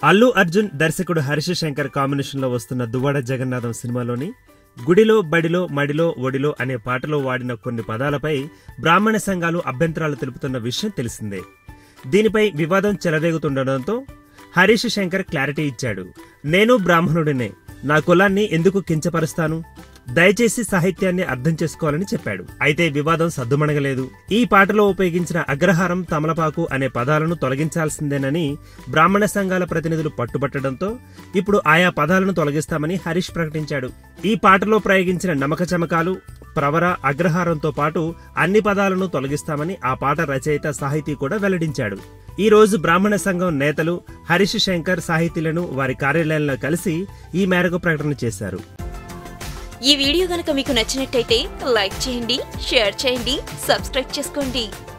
అల్లు అర్జున్ దర్శకుడు హరీష్ శంకర్ కాంబినేషన్లో వస్తున్న దువ్వాడ జగన్నాథం సినిమాలోని గుడిలో బడిలో మడిలో ఒడిలో అనే పాటలో వాడిన కొన్ని పదాలపై బ్రాహ్మణ సంఘాలు అభ్యంతరాలు తెలుపుతున్న విషయం తెలిసిందే దీనిపై వివాదం చెలరేగుతుండటంతో హరీష్ శంకర్ క్లారిటీ ఇచ్చాడు నేను బ్రాహ్మణుడినే నా కులాన్ని ఎందుకు కించపరుస్తాను దయచేసి సాహిత్యాన్ని అర్థం చేసుకోవాలని చెప్పాడు అయితే వివాదం సద్దుమణగలేదు ఈ పాటలో ఉపయోగించిన అగ్రహారం తమలపాకు అనే పదాలను తొలగించాల్సిందేనని బ్రాహ్మణ సంఘాల ప్రతినిధులు పట్టుబట్టడంతో ఇప్పుడు ఆయా పదాలను తొలగిస్తామని హరీష్ ప్రకటించాడు ఈ పాటలో ప్రయోగించిన నమక చమకాలు ప్రవర అగ్రహారంతో పాటు అన్ని పదాలను తొలగిస్తామని ఆ పాట రచయిత సాహితీ కూడా వెల్లడించాడు ఈ రోజు బ్రాహ్మణ సంఘం నేతలు హరీష్ శంకర్ సాహితీలను వారి కార్యాలయంలో కలిసి ఈ మేరకు ప్రకటన చేశారు ఈ వీడియో గనక మీకు నచ్చినట్టయితే లైక్ చేయండి షేర్ చేయండి సబ్స్క్రైబ్ చేసుకోండి